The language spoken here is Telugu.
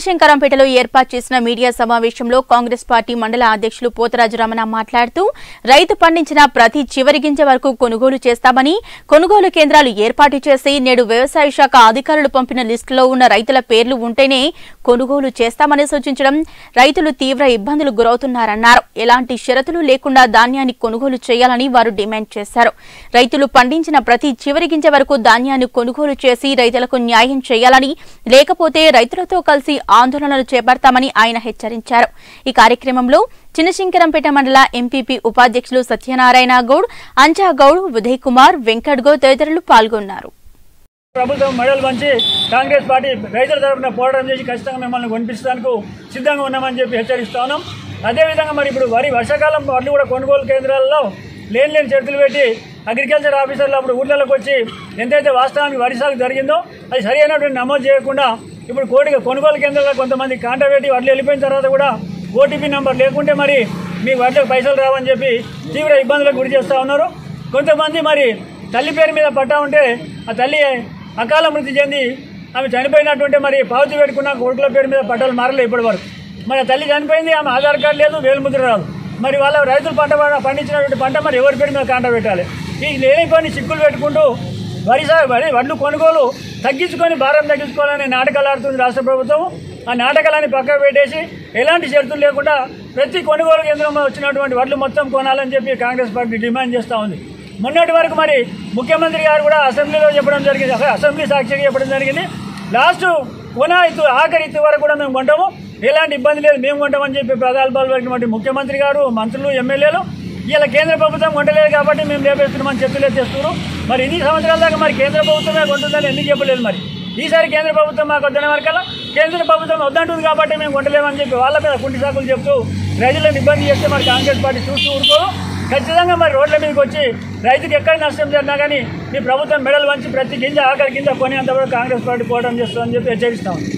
చినశంకరంపేటలో ఏర్పాటు చేసిన మీడియా సమావేశంలో కాంగ్రెస్ పార్టీ మండల అధ్యక్షులు పోతరాజు రమణ మాట్లాడుతూ రైతు పండించిన ప్రతి చివరి గింజ వరకు కొనుగోలు చేస్తామని కొనుగోలు కేంద్రాలు ఏర్పాటు చేసి నేడు వ్యవసాయ శాఖ అధికారులు పంపిన లిస్టులో ఉన్న రైతుల పేర్లు ఉంటేనే కొనుగోలు చేస్తామని సూచించడం రైతులు తీవ్ర ఇబ్బందులు గురవుతున్నారన్నారు ఎలాంటి షరతులు లేకుండా ధాన్యాన్ని కొనుగోలు చేయాలని వారు డిమాండ్ చేశారు రైతులు పండించిన ప్రతి చివరి గింజ వరకు ధాన్యాన్ని కొనుగోలు చేసి రైతులకు న్యాయం చేయాలని లేకపోతే రైతులతో కలిసి ఆందోళనలు చేపడతామని ఆయన హెచ్చరించారు ఈ కార్యక్రమంలో చిన్నశంకరంపేట మండల ఎంపీపీ ఉపాధ్యక్షులు సత్యనారాయణ గౌడ్ అంజా గౌడ్ ఉదయ్ కుమార్ వెంకట్ గౌడ్ తదితరులు పాల్గొన్నారు ప్రభుత్వం మెడలు వంచి కాంగ్రెస్ పార్టీ రైతుల తరఫున పోరాటం చేసి ఖచ్చితంగా మిమ్మల్ని కొనిపించడానికి సిద్ధంగా ఉన్నామని చెప్పి హెచ్చరిస్తా ఉన్నాం అదేవిధంగా మరి ఇప్పుడు వరి వర్షాకాలం వడ్లు కూడా కొనుగోలు కేంద్రాల్లో లేని లేని షరతులు పెట్టి అగ్రికల్చర్ ఆఫీసర్లు అప్పుడు ఊళ్ళలోకి వచ్చి ఎంతైతే వాస్తవానికి వరి సాగు జరిగిందో అది సరైనటువంటి నమోదు చేయకుండా ఇప్పుడు కోటిగా కొనుగోలు కేంద్రాల్లో కొంతమంది కాంటా పెట్టి వడ్లు వెళ్ళిపోయిన తర్వాత కూడా ఓటీపీ నెంబర్ లేకుంటే మరి మీ వడ్లకు పైసలు రావని చెప్పి తీవ్ర ఇబ్బందులకు గురి చేస్తూ ఉన్నారు కొంతమంది మరి తల్లి పేరు మీద పట్టా ఉంటే ఆ తల్లి అకాల మృతి చెంది ఆమె చనిపోయినటువంటి మరి పావతి పెట్టుకున్న కొడుకుల పేరు మీద పట్టాలు మారలే ఇప్పటి వరకు మరి ఆ తల్లి చనిపోయింది ఆమె ఆధార్ కార్డు లేదు వేలుముద్ర రాదు మరి వాళ్ళ రైతులు పంట పంట- పండించినటువంటి పంట మరి ఎవరి పేరు మీద కాంట పెట్టాలి ఈ లేని పని చిక్కులు పెట్టుకుంటూ వరి సా వరి వడ్లు కొనుగోలు తగ్గించుకొని భారం తగ్గించుకోవాలని నాటకాలు ఆడుతుంది రాష్ట్ర ప్రభుత్వం ఆ నాటకాలని పక్కకు పెట్టేసి ఎలాంటి షరతులు లేకుండా ప్రతి కొనుగోలు కేంద్రంలో వచ్చినటువంటి వడ్లు మొత్తం కొనాలని చెప్పి కాంగ్రెస్ పార్టీ డిమాండ్ చేస్తూ ఉంది మొన్నటి వరకు మరి ముఖ్యమంత్రి గారు కూడా అసెంబ్లీలో చెప్పడం జరిగింది అసలు అసెంబ్లీ సాక్షిగా చెప్పడం జరిగింది లాస్ట్ కొనా ఇత్తు ఆఖరి ఇత్తు వరకు కూడా మేము కొంటాము ఎలాంటి ఇబ్బంది లేదు మేము కొంటామని చెప్పి ప్రగల్భాలు పలికినటువంటి ముఖ్యమంత్రి గారు మంత్రులు ఎమ్మెల్యేలు ఇలా కేంద్ర ప్రభుత్వం కొంటలేదు కాబట్టి మేము లేపేస్తున్నామని చెప్తులే తెస్తున్నారు మరి ఇన్ని సంవత్సరాల దాకా మరి కేంద్ర ప్రభుత్వమే కొంటుందని ఎందుకు చెప్పలేదు మరి ఈసారి కేంద్ర ప్రభుత్వం మాకు వద్దనే వరకల్లా కేంద్ర ప్రభుత్వం వద్దంటుంది కాబట్టి మేము కొంటలేమని చెప్పి వాళ్ళ మీద కుంటి సాకులు చెప్తూ రైతులను ఇబ్బంది చేస్తే మరి కాంగ్రెస్ పార్టీ చూస్తూ ఊరుకోరు ఖచ్చితంగా మరి రోడ్ల మీదకి వచ్చి రైతుకి ఎక్కడ నష్టం జరిగినా కానీ ఈ ప్రభుత్వం మెడలు వంచి ప్రతి గింజ ఆఖరి గింజ కొనేంతవరకు కాంగ్రెస్ పార్టీ పోవడం చేస్తుందని చెప్పి హెచ్చరిస్తాం